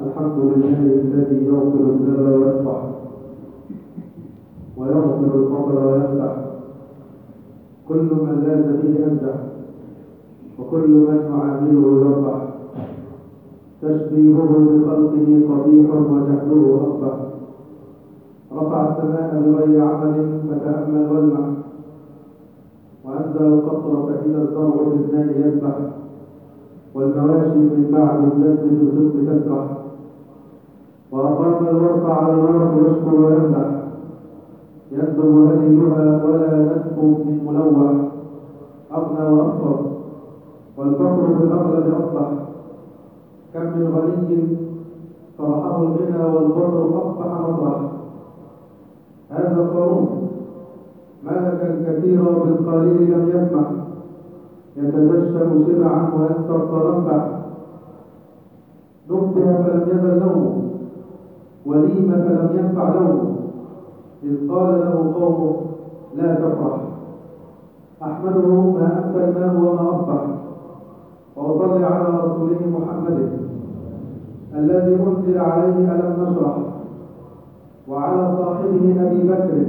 الحمد لله الذي يغفر الذنب ويصفح ويغفر الفضل ويفتح كل من لاز به انجح وكل من يعامله يربح تشبيهه بخلقه قبيح وجهله اقبح رفع السماء بغير عمل فتامل والمح وانزل القطر فاذا الزرع في الماء يسبح والمواشي من بعد الجد في الخصب تسبح وأقام الورق على الورق يشكر ويمدح يندم هديها ولا ندم من ملوح أغنى وأفضل والفقر في الأغلب أصلح كم من غني فرحه الغنى والبر أصبح مطرح هذا قارون ملك الكثير بالقليل لم يسمح يتدشم شبعا وينسى التربع نبه فلم يزل نومه وليم فلم ينفع لومه إذ قال له قومه لا تفرح أحمده ما أمسى الماء وما أصبح وأصلي على رسوله محمد الذي أنزل عليه ألم نشرح وعلى صاحبه أبي بكر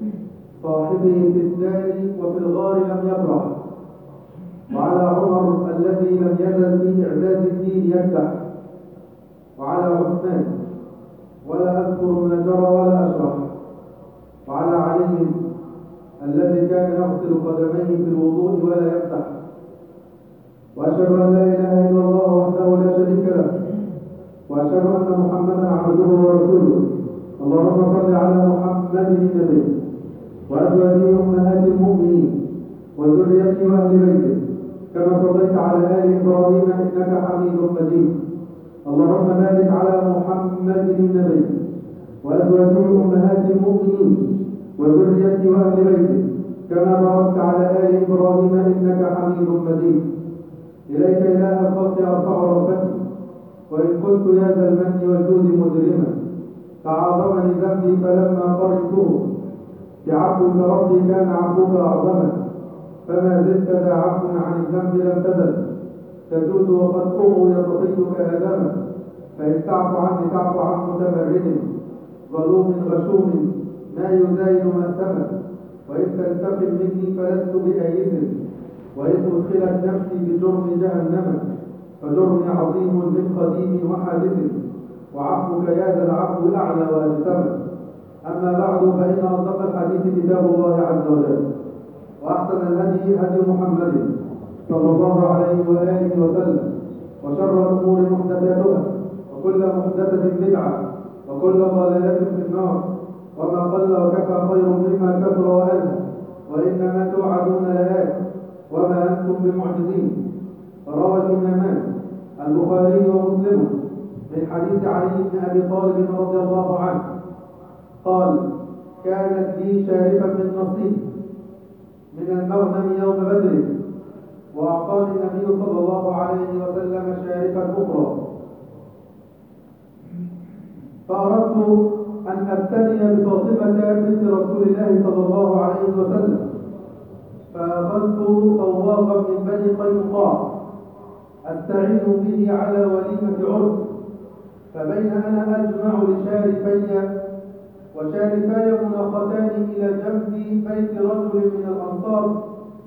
صاحبه في الدار وفي الغار لم يفرح وعلى عمر الذي لم يزل في إعداد الدين يفتح وعلى عثمان ولا أذكر ما جرى ولا أشرح وعلى علي الذي كان يغسل قدميه في الوضوء ولا يفتح وأشهد أن لا إله إلا الله وحده لا شريك له وأشهد أن محمدا عبده ورسوله اللهم صل على محمد النبي وأزواجه أمهات المؤمنين وذريته وأهل بيته كما صليت على آل إبراهيم إنك حميد مجيد اللهم بارك على محمد النبي وأزواجه أمهات المؤمنين وذريته وأهل بيته كما باركت على آل إبراهيم إنك حميد مجيد إليك إله الخلق أرفع ربتي وإن كنت يا ذا المن والجود مجرما تعاظمني ذنبي فلما قرنته بعفوك ربي كان عفوك أعظما فما زلت ذا عفو عن الذنب لم تزل تجود وقد قوم يستطيعك آدما فإن تعفو عني تعفو عن متمرد ظلوم غشوم ما يزايد مأسما وإن تنتقم مني فلست بآيس وإن أدخلت نفسي بجرم جهنم فجرمي عظيم من قديم وحادث وعفوك يا ذا العفو أعلى وأجسم أما بعد فإن أصدق الحديث كتاب الله عز وجل وأحسن الهدي هدي محمد صلى الله عليه وآله وسلم وشر الأمور محدثاتها وكل محدثة بدعة وكل ضلالة في النار وما قل وكفى خير مما كثر وألهى وإنما توعدون لآت وما أنتم بمعجزين روى الإمامان البخاري ومسلم من حديث علي بن أبي طالب رضي الله عنه قال كانت لي شارفة من نصيب من المغنم يوم بدر وأعطاني النبي صلى الله عليه وسلم شارفا أخرى فأردت أن أبتدي بفاطمة بنت رسول الله صلى الله عليه وسلم فأخذت صواغا من بني قينقاع أستعين به على وليمة عرس فبين أنا أجمع لشارفي وشارفاي مناختان إلى جنب بيت رجل من الأنصار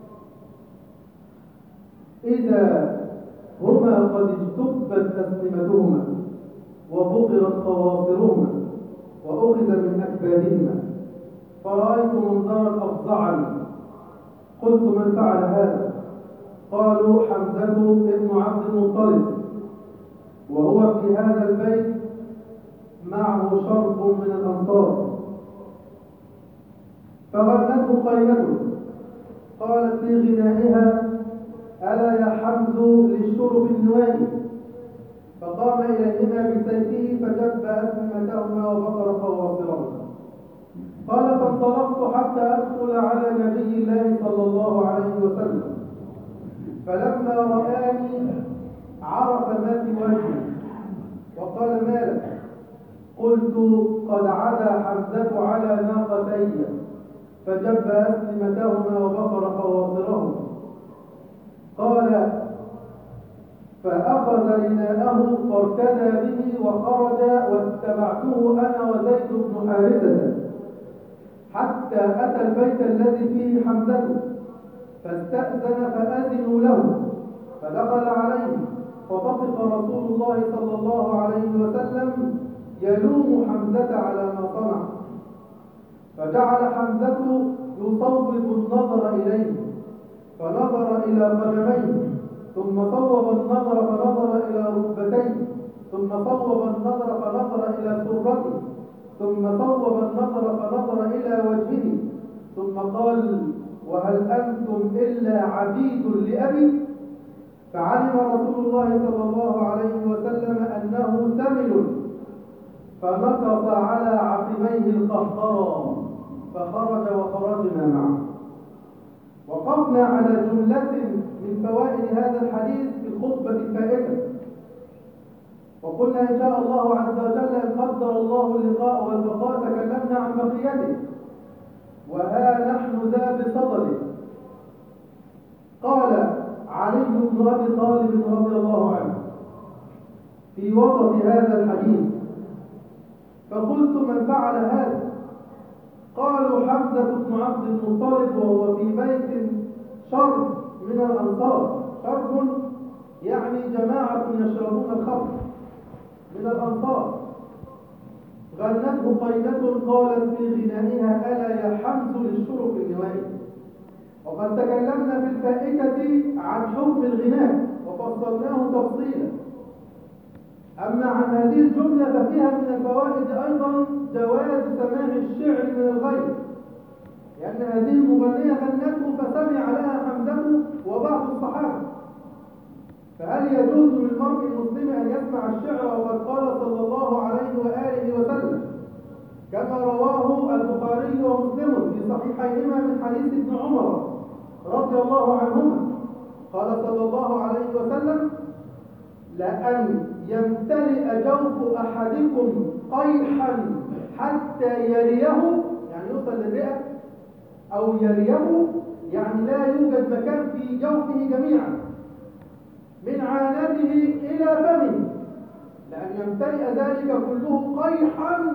إذا هما قد اجتبت أسلمتهما وبقرت خواصرهما وأخذ من أكبادهما فرأيت منظرا أفظعني قلت من فعل هذا قالوا حمزة بن عبد المطلب وهو في هذا البيت معه شرب من الأنصار فغنته قيلته قالت في غنائها ألا يا حمز للشرب النوائي فقام إليهما بسيفه فجب أسلمتهما وبقر خواصرهما قال فانطلقت حتى أدخل على نبي الله صلى الله عليه وسلم فلما رآني عرف ما في وجهي وقال ما لك قلت قد عدا حمزة على ناقتي فجب أسلمتهما وبقر خواصرهما قال فأخذ رداءه فارتدى به وخرج فتبعته أنا وزيد بن حارثة حتى أتى البيت الذي فيه حمزة فاستأذن فأذنوا له فدخل عليه فطفق رسول الله صلى الله عليه وسلم يلوم حمزة على ما صنع فجعل حمزة يصوب النظر إليه فنظر إلى قدميه ثم صوب النظر فنظر إلى ركبتيه ثم صوب النظر فنظر إلى سرته ثم صوب النظر فنظر إلى وجهه ثم قال وهل أنتم إلا عبيد لأبي فعلم رسول الله صلى الله عليه وسلم أنه ثمل فنكص على عقبيه القهقرى فخرج وخرجنا معه وقفنا على جملة من فوائد هذا الحديث في الخطبة الفائتة وقلنا إن شاء الله عز وجل إن قدر الله اللقاء والبقاء تكلمنا عن بقيته وها نحن ذا بصدده قال علي بن أبي طالب رضي الله عنه في وسط هذا الحديث فقلت من فعل هذا قالوا حمزة بن عبد المطلب وهو في بيت شرب من الأنصار شرب يعني جماعة يشربون الخمر من الأنصار غنته قينة قالت في غنائها ألا يا حمز للشرب النوائي وقد تكلمنا في الفائتة عن حكم الغناء وفصلناه تفصيلا أما عن هذه الجملة ففيها من الفوائد أيضا جواز سماع الشعر من الغير لأن هذه المغنية غنته فسمع لها حمزة وبعض الصحابة فهل يجوز للمرء المسلم أن يسمع الشعر وقد قال صلى الله عليه وآله وسلم كما رواه البخاري ومسلم في صحيحيهما من حديث ابن عمر رضي الله عنهما قال صلى الله عليه وسلم لأن يمتلئ جوف أحدكم قيحا حتى يريه يعني يوصل للرئة أو يريه يعني لا يوجد مكان في جوفه جميعا من عانته إلى فمه لأن يمتلئ ذلك كله قيحا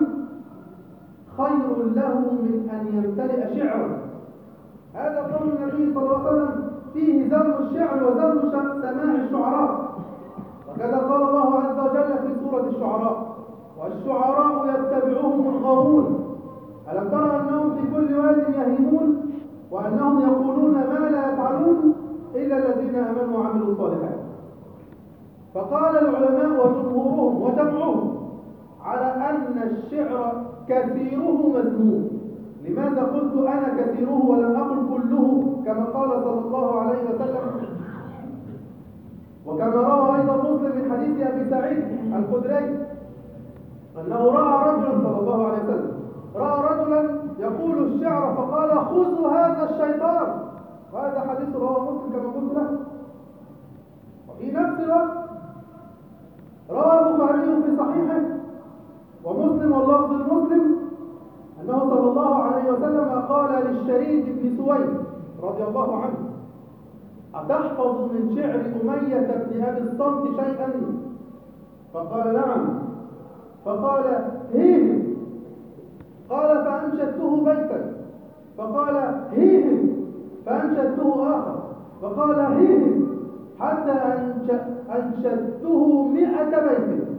خير له من أن يمتلئ شعرا هذا قول النبي صلى الله عليه وسلم فيه ذم الشعر وذم سماع الشعراء وكذا قال الله عز وجل في سورة الشعراء والشعراء يتبعهم الغاوون ألم ترى أنهم في كل واد يهيمون وأنهم يقولون ما لا يفعلون إلا الذين آمنوا وعملوا الصالحات فقال العلماء وجمهورهم وجمعهم على أن الشعر كثيره مذموم لماذا قلت أنا كثيره ولم أقل كله كما قال صلى الله عليه وسلم وكما روى أيضا مسلم من حديث أبي سعيد الخدري أنه رأى رجلا صلى الله عليه وسلم رأى رجلا يقول الشعر فقال خذوا هذا الشيطان وهذا حديث رواه مسلم كما قلت له وفي نفس الوقت روى البخاري في صحيحه ومسلم واللفظ المسلم أنه صلى الله عليه وسلم قال للشريد بن سويد رضي الله عنه أتحفظ من شعر أمية بن أبي الصمت شيئا فقال نعم فقال هيه قال فأنشدته بيتا فقال هيه فأنشدته آخر فقال هيه حتى أنشدته مئة بيت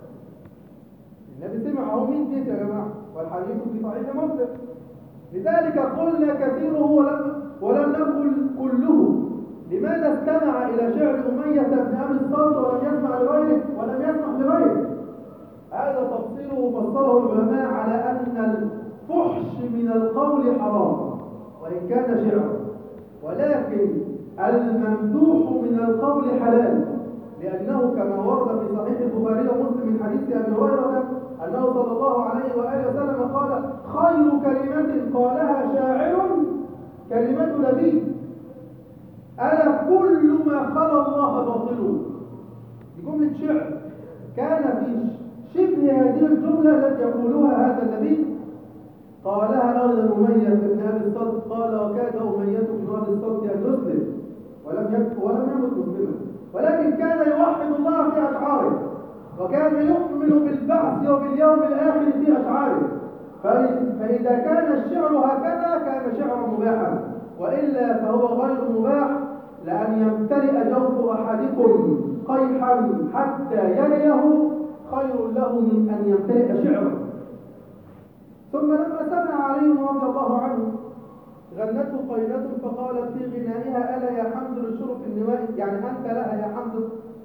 النبي سمعه مين جيت يا جماعة والحديث في صحيح مسلم لذلك قلنا كثيره ولم, ولم نقل كله لماذا استمع إلى شعر أمية بن أبي الصلت ولم يسمع لغيره ولم يسمع لغيره هذا تفصيله فصله العلماء على أن الفحش من القول حرام وإن كان شعرا ولكن الممدوح من القول حلال لأنه كما ورد في صحيح البخاري ومسلم من حديث أبي هريرة أنه صلى الله عليه وآله وسلم قال خير كلمة قالها شاعر كلمة نبي ألا كل ما خلى الله باطل دي جملة شعر كان في شبه هذه الجملة التي يقولها هذا النبي قالها أيضا أمية بن أبي الصلت قال وكاد أمية بن أبي الصلت أن يسلم ولم يكن ولم يمت مسلما ولكن كان يوحد الله في أشعاره وكان يؤمن بالبعث بالبعث وباليوم الآخر في أشعاره فإذا كان الشعر هكذا كان شعرا مباحا وإلا فهو غير مباح لأن يمتلئ جوف أحدكم قيحا حتى يريه خير له من أن يمتلئ شعرا ثم لما سمع علي رضي الله عنه غنته قينة فقالت في غنائها ألا يا حمد للشرف النوائي يعني أنت لها يا حمد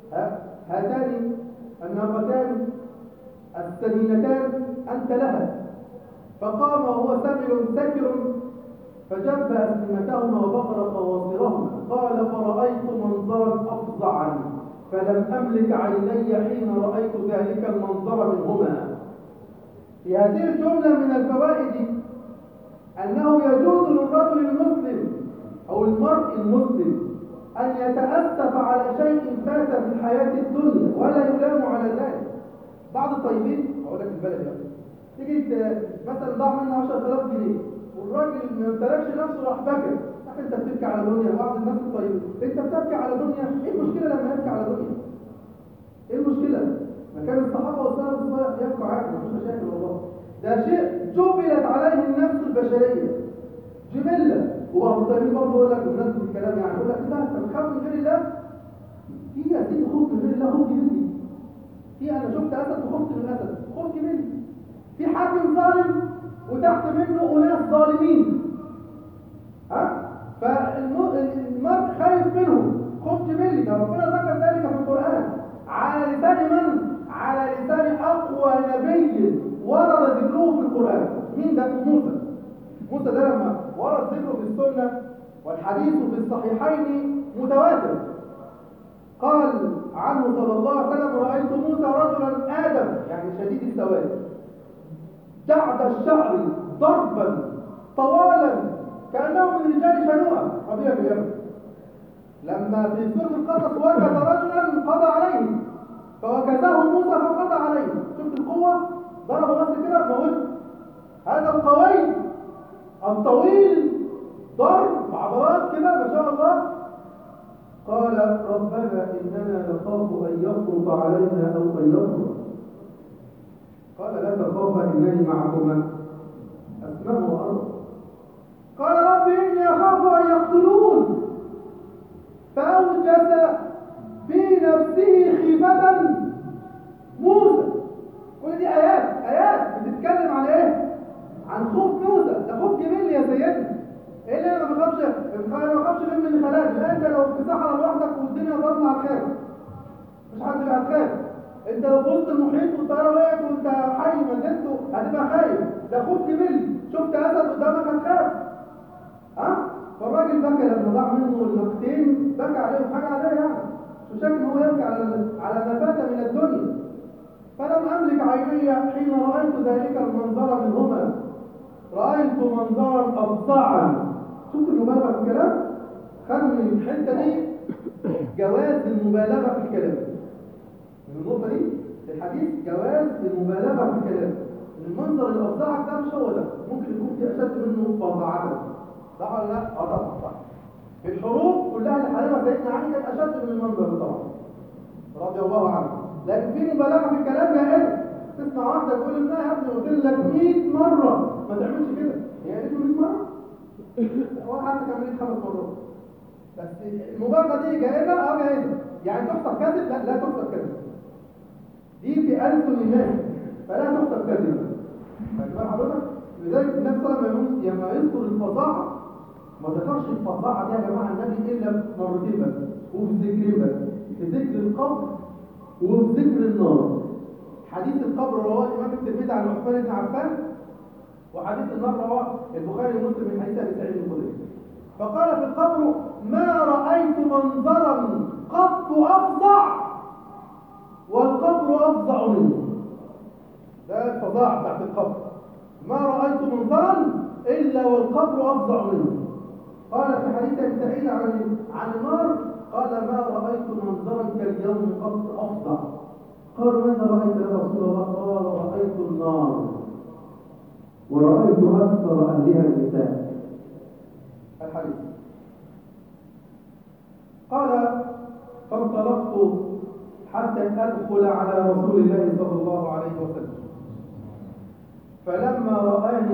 هاتان الناقتان السمينتان أنت لها فقام وهو سمل سكر فجب أسلمتهما وبقر خواصرهما قال فرأيت منظرا أفظعا فلم أملك عيني حين رأيت ذلك المنظر منهما في هذه الجملة من الفوائد أنه يجوز للرجل المسلم أو المرء المسلم أن يتأسف على شيء فات في الحياة الدنيا ولا يلام على ذلك بعض الطيبين أقول لك البلد يعني تيجي مثلا ضاع منه 10000 جنيه والراجل ما امتلكش نفسه راح بكى انت بتبكي على دنيا بعض الناس الطيبين انت بتبكي على دنيا ايه المشكله لما يبكي على دنيا ايه المشكله ما كان الصحابه والسلف الصالح يبكوا عادي مفيش مشاكل والله ده شيء جبلت عليه النفس البشريه جبله وبعض الطيبين برضه يقول لك الناس الكلام يعني يقول لك لا انت بتخاف من غير الله في يا سيدي خوف من غير الله خوف مني في انا شفت اسد وخفت من الاسد خوف مني في حاكم ظالم وتحت منه اناس ظالمين ها فالمرء خايف منهم خفت مني ده ربنا ذكر ذلك في القران على لسان من على لسان اقوى نبي ورد ذكره في القران مين ده موسى موسى ده لما ورد ذكره في السنه والحديث في الصحيحين متواتر قال عنه صلى الله عليه وسلم رايت موسى رجلا ادم يعني شديد السواد جعد الشعر ضربا طوالا كأنه من رجال شنوءة قبيلة اليمن لما في سورة القصص وجد رجلا قضى عليه فوكزه موسى فقضى عليه شفت القوة ضربه بس كده موت هذا القوي الطويل ضرب عضلات كده ما شاء الله قال ربنا إننا نخاف أن يفرض علينا أو أن يفرض قال لا تخافا انني معكما اسمع وارى قال رب اني اخاف ان يقتلون فاوجس في نفسه خيفه موسى كل دي ايات ايات بتتكلم عن ايه عن خوف موسى ده خوف جميل يا سيدنا ايه اللي انا ما بخافش انا ما بخافش غير من اللي خلاك لا انت لو في صحراء لوحدك والدنيا ضلمه هتخاف مش حد اللي هتخاف انت لو في وسط المحيط والطياره وقعت وانت حي ما زلت هتبقى خايف ده خوف جميل شفت اسد قدامك هتخاف ها فالراجل بكى لما ضاع منه النقطتين بكى عليهم حاجه عاديه يعني مش شايف ان هو يبكي على على ما فات من الدنيا فلم املك عيني حين رايت ذلك المنظر منهما رايت منظرا افظعا شوف المبالغه في الكلام خدوا من الحته دي جواز المبالغه في الكلام من النقطة دي الحديث جواز المبالغة في الكلام ان المنظر اللي أفضعك ده مش هو ده ممكن يكون في أشد منه فظاعة صح ولا لا؟ اه طبعا صح الحروب كلها اللي حاربها سيدنا علي كانت أشد من المنظر ده طبعا رضي الله عنه لكن في مبالغة في الكلام جائزة تسمع واحدة تقول ابنها يا ابني قلت لك 100 مرة ما تعملش كده هي قالت له 100 مرة؟ ولا حتى كملت خمس مرات بس المبالغة دي جائزة؟ اه جائزة يعني تحسب كذب؟ لا لا تحسب كذب دي في ألسن الناس فلا تحسب كذبا فاهم حضرتك لذلك النبي صلى الله عليه وسلم لما يذكر الفظاعه ما ذكرش الفظاعه دي يا جماعه النبي الا مرتين بس وفي ذكرين بس في ذكر القبر وفي ذكر النار حديث القبر رواه الامام الترمذي عن عثمان بن عفان وحديث النار رواه البخاري ومسلم من حديث ابي سعيد الخدري فقال في القبر ما رايت منظرا قط افظع والقبر أفظع منه ده الفظاع تحت القبر ما رأيت منظرا إلا والقبر أفظع منه قال في حديث ابي سعيد عن عن النار قال ما رأيت منظرا كاليوم قط أفظع قالوا ماذا رأيت يا رسول الله قال رأيت النار ورأيت أكثر أهلها النساء الحديث قال فانطلقت حتى أدخل على رسول الله صلى الله عليه وسلم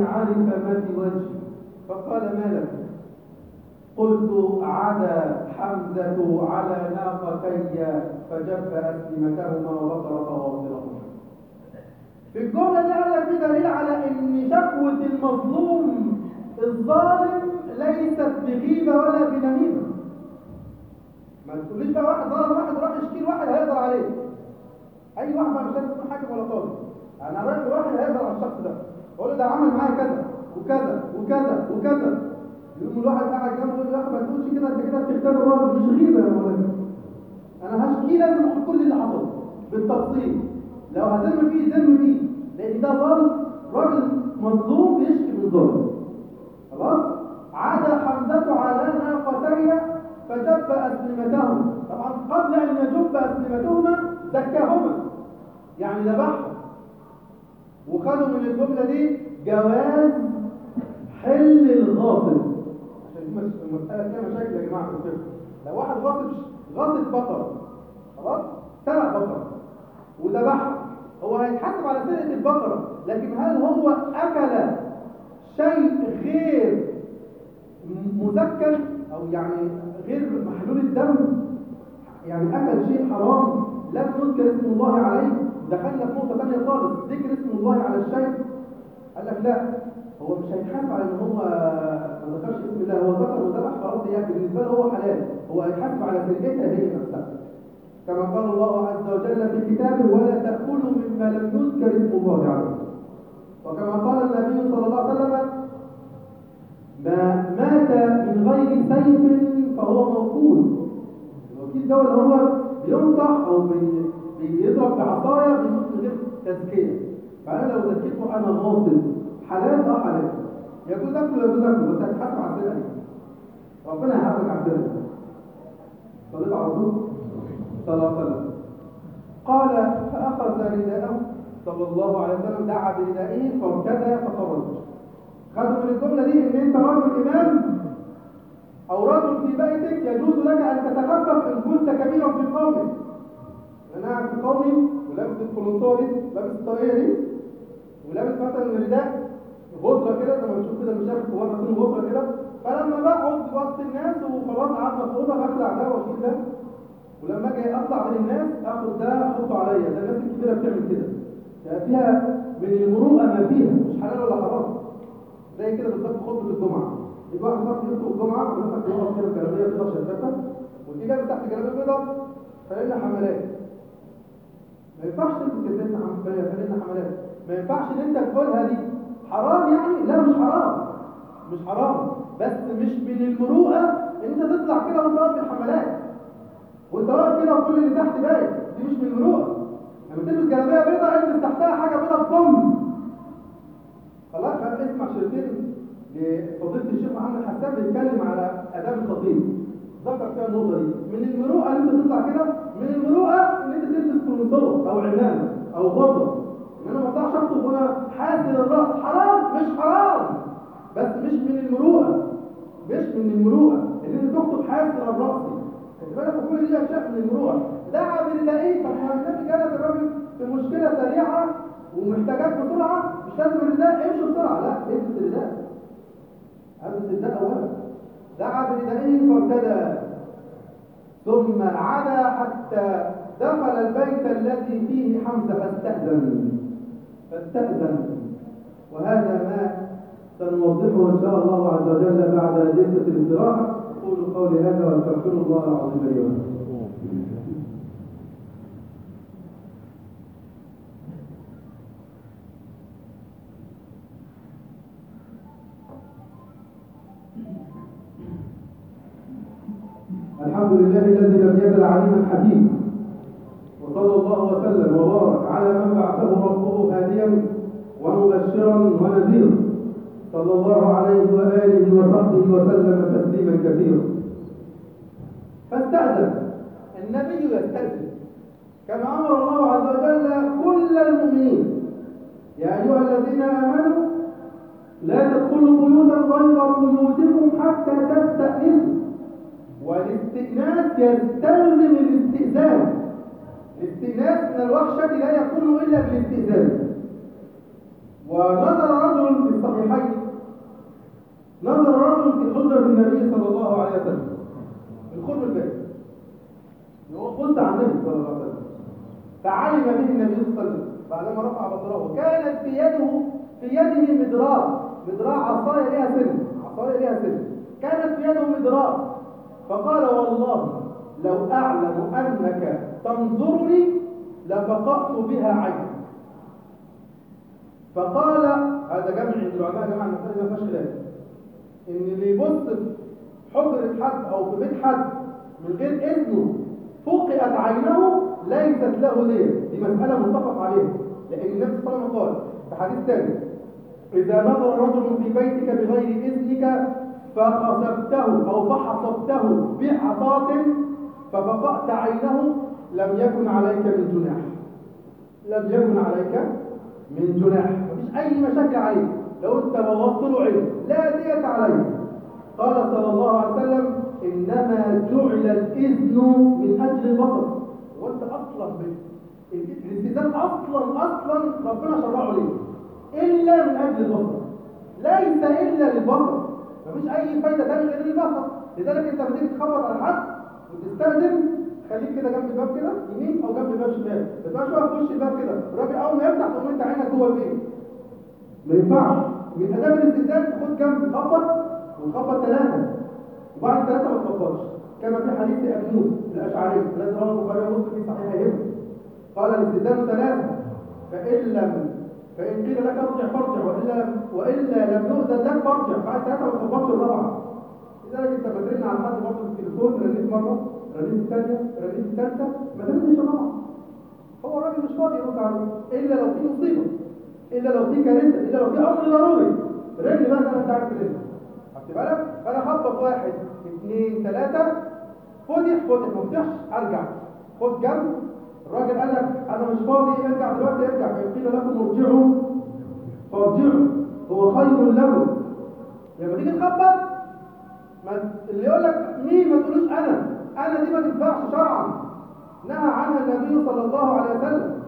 عرف ما في وجهي فقال ما لك قلت عدا حمزة على ناقتي فجف أسلمتهما وبصر فواصلهما في الجملة دي قال لك في دليل على إن شكوة المظلوم الظالم ليست بغيبة ولا بنميمة ما تقوليش بقى واحد ظلم واحد راح يشكي واحد هيقدر عليه أي واحد بقى مش لازم يكون حاكم ولا قاضي أنا رايح لواحد هيقدر على الشخص ده أقول له ده عمل معايا كذا وكذا وكذا وكذا يقوم الواحد قاعد جنبه يقول له يا أخي ما تقولش كده أنت كده بتختار الراجل مش غيبة يا مولانا أنا هشكي لازم أقول كل اللي حصل بالتفصيل لو هذم فيه ذم فيه لان ده ظالم راجل مظلوم بيشكي من ظلم خلاص عاد حمزة على ناقتي فجب أسلمتهم طبعا قبل أن يجب أسلمتهما زكاهما يعني ذبحهم وخدوا من الجملة دي جواز حل الغاصب عشان دي مش- المسألة فيها مشاكل يا جماعة في الفقه لو واحد غاصب غاصب بقرة خلاص سرق بقرة وذبحها هو هيتحاسب على سرقة البقرة لكن هل هو أكل شيء غير مذكر أو يعني غير محلول الدم يعني أكل شيء حرام لم يذكر اسم الله عليه دخلنا في نقطة ثانية خالص ذكر اسم الله على الشيء قال لك لا هو مش هيتحاسب على ان هو ما ذكرش اسم الله هو ذكر وذبح خلاص هي بالنسبة له هو حلال هو هيتحاسب على سرقتها هي نفسها كما قال الله عز وجل في كتابه ولا تأكلوا مما لم يذكر اسم الله عليه وكما قال النبي صلى الله عليه وسلم ما مات من غير سيف فهو موكول الوكيل ده اللي هو بينطح او بي- بيضرب بعصايه بيموت من غير تزكيه فانا لو زكيته انا غاصب حلال اه حلال يجوز اكله يجوز اكله بس هتحاسب على السرقه دي ربنا هيحاسبك على السرقه دي صليت على الرسول صلى الله عليه وسلم قال فأخذ رداءه صلى الله عليه وسلم دعا بردائه فارتدى فخرج خدوا من الجملة دي ان انت راجل امام او رجل في بيتك يجوز لك ان تتخفف ان كنت كبيرا في قومك انا قاعد في قومي ولابس القلنطوه دي لابس الطاقيه دي ولابس مثلا الرداء غدره كده زي ما بتشوف كده مش عارف كبار نازلين غدره كده فلما بقعد وسط الناس وخلاص قعدنا في اوضه بخلع ده واشيل ده ولما اجي اطلع من الناس اخد ده احطه عليا ده الناس الكبيره بتعمل كده ده فيها من المروءه ما فيها مش حلال ولا حرام زي كده بالظبط خطبه الجمعه يجي واحد صاحبي يخطب الجمعه مثلا يقف كده بجلابيه بيضاء شفافه وتيجي لابس تحت جلابيه بيضاء فلنا حملات ما ينفعش تلبس كده فلنا حملات ما ينفعش ان انت تقولها دي حرام يعني لا مش حرام مش حرام بس مش من المروءه ان انت تطلع كده وانت واقف في الحملات وانت واقف كده وكل اللي تحت باين دي مش من المروءه لما تلبس جلابيه بيضاء البس تحتها حاجه بيضاء بكم خلاص خد اسمع شريطين لفضيله الشيخ محمد حسان بيتكلم على اداب الخطيب ذكر فيها النقطه دي من المروءه ان انت تطلع كده من المروءه ان انت تلبس كروسو او عمامه او غطره ان انا ما اطلعش اخطب وانا حاسن الراس حرام مش حرام بس مش من المروءه مش من المروءه ان انت تخطب حاسن الراس خد بالك كل دي اشياء من المروءه دعا بالله طب ما النبي كانت الراجل في مشكله سريعه ومحتاجات بسرعه مش لازم الرداء امشي بسرعه لا البس الرداء البس الرداء اولا دعا بردائه فارتدى ثم عدا حتى دخل البيت الذي فيه حمزه فاستأذن فاستأذن وهذا ما سنوضحه ان شاء الله عز وجل بعد جلسه الاستراحه اقول قولي هذا واستغفر الله العظيم لي ولكم الحمد لله الذي لم يزل عليما حكيما وصلى الله وسلم وبارك على من بعثه ربه هاديا ومبشرا ونذيرا صلى الله عليه واله وصحبه وسلم تسليما كثيرا فاستأذن النبي يستأذن كما امر الله عز وجل كل المؤمنين يا ايها الذين امنوا لا تدخلوا بيوتا غير بيوتكم حتى تستأنسوا والاستئناس يستلزم الاستئذان الاستئناس من الوحشة لا يكون إلا بالاستئذان ونظر رجل في الصحيحين علم به النبي صلى الله عليه وسلم بعدما رفع بصره كانت في يده في يده مدراع مدراع عصايه ليها سن عصايه ليها سن كانت في يده مدراع فقال والله لو اعلم انك تنظرني لفقأت بها عينك فقال هذا جمع عند العلماء جماعه المسألة ما فيهاش خلاف ان اللي يبص في حجرة حد او في بيت حد من غير اذنه فقئت عينه ليست له ليه دي مسألة متفق عليها لأن النبي صلى الله عليه وسلم قال في حديث ثاني إذا نظر رجل في بيتك بغير إذنك فخسفته أو فحصبته بعصاة ففقأت عينه لم يكن عليك من جناح لم يكن عليك من جناح مفيش أي مشاكل عليك لو أنت بوظت له عين لا ديت عليك قال صلى الله عليه وسلم إنما جعل الإذن من أجل البصر وأنت أصلا الاستئذان أصلا أصلا ربنا شرعه ليه إلا من أجل البصر ليس إلا للبصر مفيش أي فايدة تانية غير البصر لذلك أنت بتيجي تخبط على حد وتستأذن خليك كده جنب الباب كده يمين أو جنب الباب شمال ما تبقاش واقف في وش الباب كده الراجل أول ما يفتح تقوم أنت عينك جوه البيت ما ينفعش من آداب الاستئذان خد جنب تخبط وتخبط ثلاثة وبعد ثلاثة ما تخبطش كما في حديث أبي موسى الأشعري الذي رواه البخاري ومسلم في صحيحهما قال الاستئذان ثلاثة فإن لم فإن قيل لك ارجع فارجع وإلا وإلا لم يؤذن لك فارجع بعد ثلاثة ما تخبطش الرابعة لذلك أنت بترن على حد برضه في التليفون رنيت مرة رنيت الثانية رنيت الثالثة ما ترنش الرابعة هو الراجل مش فاضي يرد عليك إلا لو في مصيبة إلا لو في كارثة إلا لو في أمر ضروري رن مثلا أنت عارف ترن خدت بالك فأنا خبط واحد اثنين ثلاثة فتح فتح ما فتحش أرجع خد جنب الراجل قال لك انا مش فاضي ارجع دلوقتي ارجع فقيل لكم ارجعوا فارجعوا هو خير لكم لما تيجي تخبط ما اللي يقول لك مين ما تقولوش انا انا دي ما تنفعش شرعا نهى عنها النبي صلى الله عليه وسلم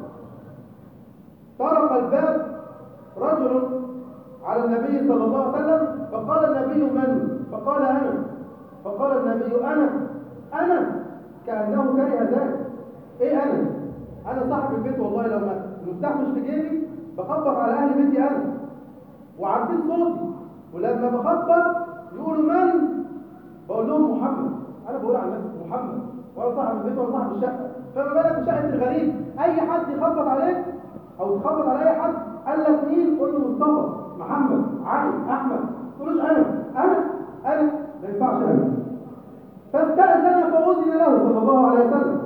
طرق الباب رجل على النبي صلى الله عليه وسلم فقال النبي من فقال انا فقال النبي انا انا كانه كره ذلك ايه انا انا صاحب البيت والله لو ما المفتاح مش في جيبي بخبط على اهل بيتي انا وعارفين صوتي ولما بخبط يقولوا من بقول لهم محمد انا بقول على نفسي محمد وانا صاحب البيت وانا صاحب الشقه فما بالك بشقه الغريب اي حد يخبط عليك او تخبط على اي حد قال لك مين قول له مصطفى محمد علي احمد ما تقولوش انا انا انا ما ينفعش انا فاستاذن فاذن له صلى الله عليه وسلم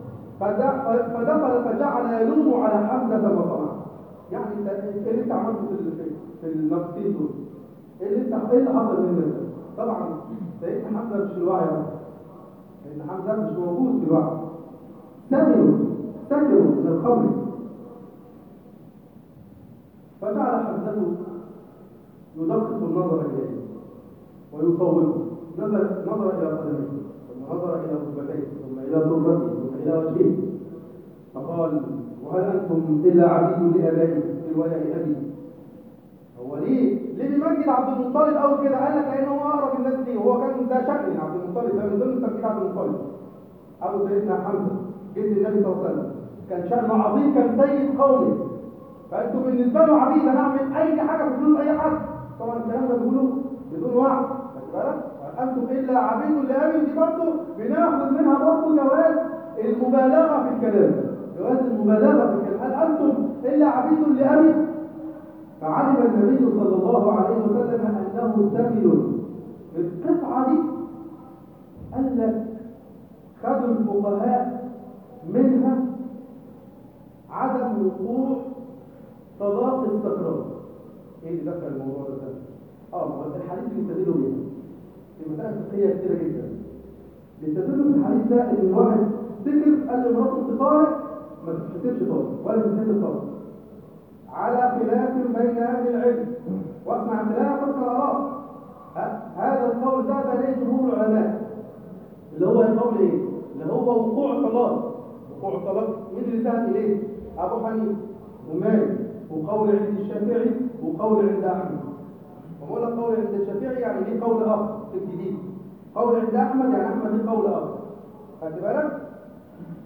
فدخل فجعل يلوم على حمزة وصنع يعني انت ايه اللي انت عملته في في النقطتين دول ايه اللي انت ايه اللي حصل منك طبعا سيدنا حمزة مش في الوعي سيدنا حمزة مش موجود في الوعي سكنوا سكنوا من الخمر فجعل حمزة يدقق النظر اليه ويصوبه نظر نظر الى قدميه ثم نظر الى ركبتيه ثم الى ذرته ثم الى وجهه فقال وهل انتم الا عبيد لابائي في ولاء ابي هو ليه ليه بيمجد عبد المطلب اول كده قال لك لانه هو اقرب الناس ليه وهو كان ده شكل عبد المطلب ده من ضمن تمجيد عبد المطلب ابو سيدنا حمزه جد النبي صلى الله عليه وسلم كان شأنه عظيم كان سيد قومه فانتم بالنسبه له عبيد انا اعمل اي حاجه بفلوس اي حد طبعا الكلام ده بيقوله بدون وعي خد بالك انتم الا عبيد لابي دي برضه بناخد منها برضه جواز المبالغه في الكلام جواز المبالغه في الكلام هل انتم الا عبيد لابي فعلم النبي صلى الله عليه وسلم انه سبيل القطعه دي قال لك خدوا الفقهاء منها عدم وقوع طلاق السكران ايه اللي دخل الموضوع ده اه ما هو الحديث بيستدلوا بيه في مسائل فقهيه كتيره جدا بيستدلوا في الحديث ده ان الواحد سكر قال لمراته انت طارق ما تتحسبش طارق ولا تتحسب طارق على خلاف بين اهل العلم واسمع خلاف الاراء هذا القول ده عليه جمهور العلماء اللي هو القول ايه اللي هو وقوع طلاق وقوع طلاق مين اللي سهل اليه ابو حنيفه ومالك وقول عند الشافعي وقول عند احمد وقول قول عند الشافعي يعني ليه قول اخر في الجديد قول عند احمد يعني احمد ليه قول اخر خدت بالك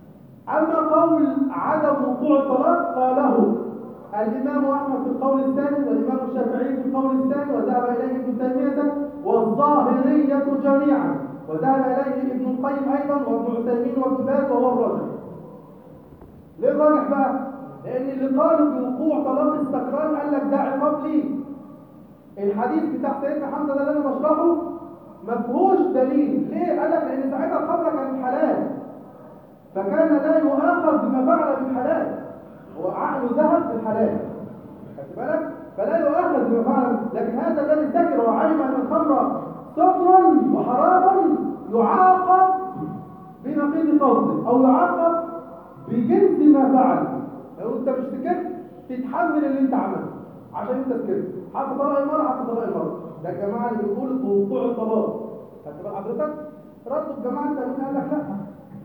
أما قول عدم وقوع الطلاق قاله الإمام أحمد في القول الثاني والإمام الشافعي في القول الثاني وذهب إليه ابن تيمية والظاهرية جميعا وذهب إليه ابن القيم أيضا وابن عثيمين وابن باز وهو الراجح ليه الراجح بقى؟ لأن اللي قالوا بوقوع طلاق السكران قال لك ده عقاب ليه الحديث بتاع سيدنا حمزة ده اللي أنا بشرحه ما فيهوش دليل ليه؟ قال لك لأن ساعتها الخمرة كانت حلال فكان لا يؤاخذ بما فعل بالحلال هو عقله ذهب بالحلال خدت بالك فلا يؤاخذ بما فعل لكن هذا الذي سكر وعلم ان الخمر سكر وحرام يعاقب بنقيض قصده او يعاقب بجنس ما فعل لو انت مش سكت تتحمل اللي انت عملته عشان انت سكت حتى طلاق المرأة حتى طلاق المرأة ده الجماعه اللي بيقولوا بوقوع الطلاق خدت بال حضرتك ردوا الجماعه التانيين قال لك لا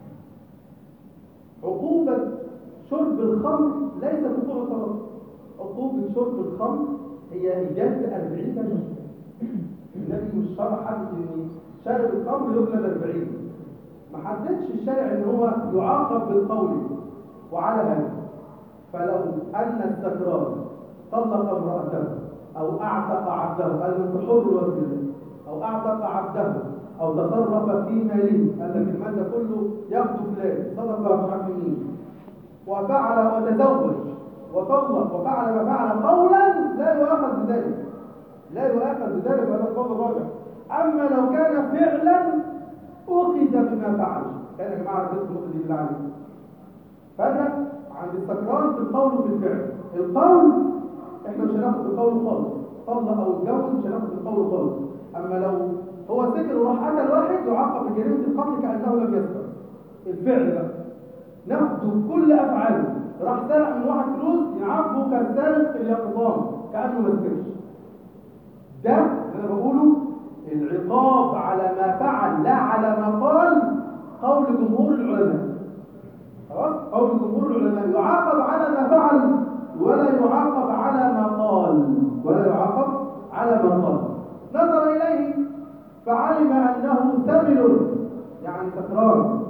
عقوبة شرب الخمر ليست وقوع الطلاق عقوبة شرب الخمر هي إجازة 40 سنة النبي مش شرع حد إن شارب الخمر يجلد 40 ما حددش الشارع إن هو يعاقب بالقول وعلى هذا فلو أن السكران طلق امرأته أو أعتق عبده قال أنت حر وكذا أو أعتق عبده أو تصرف في ماله قال لك المال ده كله ياخده فلان صدقة مش عارف مين وفعل وتزوج وطلق وفعل ما فعل قولا لا يؤاخذ بذلك لا يؤاخذ بذلك وهذا القول الراجع أما لو كان فعلا أخذ بما فعل كان يا جماعة ركزوا النقطة دي بالله عليكم فرق عند السكران في القول وفي الفعل القول احنا مش هناخد بالقول خالص طلق او اتجوز مش هناخد بالقول خالص اما لو هو سكر وراح قتل واحد يعاقب بجريمه القتل كانه لم يسكر الفعل ده ناخده بكل افعاله راح سرق من واحد فلوس يعاقبه كالسارق في اليقظان كانه ما سكرش ده اللي انا بقوله العقاب على ما فعل لا على ما قال قول جمهور العلماء خلاص قول جمهور العلماء يعاقب على ما فعل ولا يعاقب على ما قال ولا يعاقب على ما قال نظر إليه فعلم أنه ثمل يعني سكران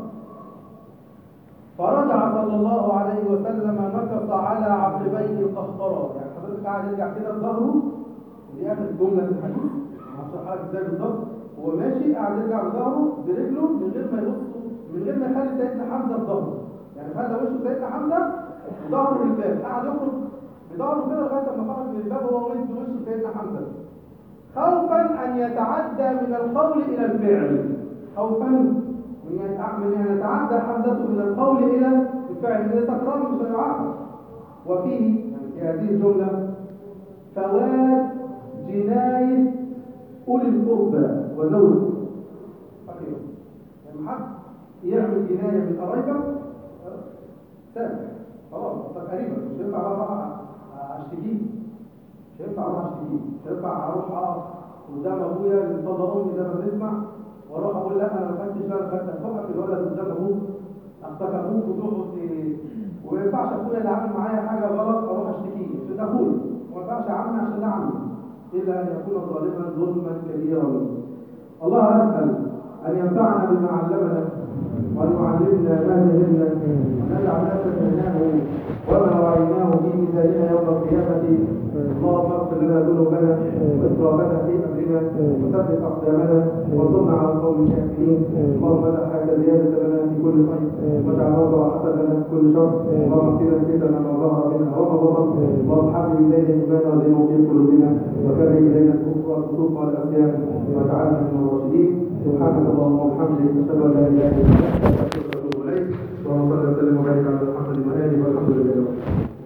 فرجع صلى الله عليه وسلم نكص على عقبيه القهقرة يعني حضرتك قاعد يرجع كده بظهره دي آخر جملة في الحديث هشرح لك ازاي بالظبط هو ماشي قاعد يرجع بظهره برجله من غير ما يبص من غير ما يخلي سيدنا حمزة في ظهره يعني خلى وشه سيدنا حمزة ظهره للباب قاعد يخرج بظهره كده لغايه لما خرج من الباب وهو مد وشه سيدنا حمزة خوفا أن يتعدى من القول إلى الفعل خوفا من أن يتعدى حمزة من القول إلى الفعل إذا سكران مش هيعاقب وفيه في هذه الجملة فوات جناية أولي القربى وذوي أخيرا لما حد يعمل جناية من قرايبك سامح خلاص أصلا قريبا مش هينفع بقى أروح أشتكيه مش هينفع اروح اشتكيه مش هينفع اروح اقف قدام ابويا اللي صدى امي زي ما بنسمع واروح اقول لا انا ما خدتش لا انا خدت توقف الولد قدام ابوك اختك ابوك وتقعد وما ينفعش اخويا اللي عامل معايا حاجه غلط اروح اشتكيه عشان ده اخويا وما ينفعش عمي عشان ده عمي الا ان يكون ظالما ظلما كبيرا الله اسال ان ينفعنا بما علمنا وأن يعلمنا ما جهلنا ونجعل ما سمعناه وما رأيناه في ميزاننا يوم القيامة اللهم اغفر لنا ذنوبنا واسرافنا في امرنا وثبت اقدامنا وانصرنا على القوم الكافرين اللهم لا حاجه زياده لنا في كل خير واجعل موت راحه لنا في كل شر اللهم اغفر فتننا ما ظهر منها وما بطن اللهم حبب الينا الايمان وزينه في قلوبنا وكره الينا الكفر والفسوق والعصيان واجعلنا من الراشدين سبحانك اللهم وبحمدك اشهد ان لا اله الا انت استغفرك واتوب اليك اللهم صل وسلم وبارك على محمد واله والحمد لله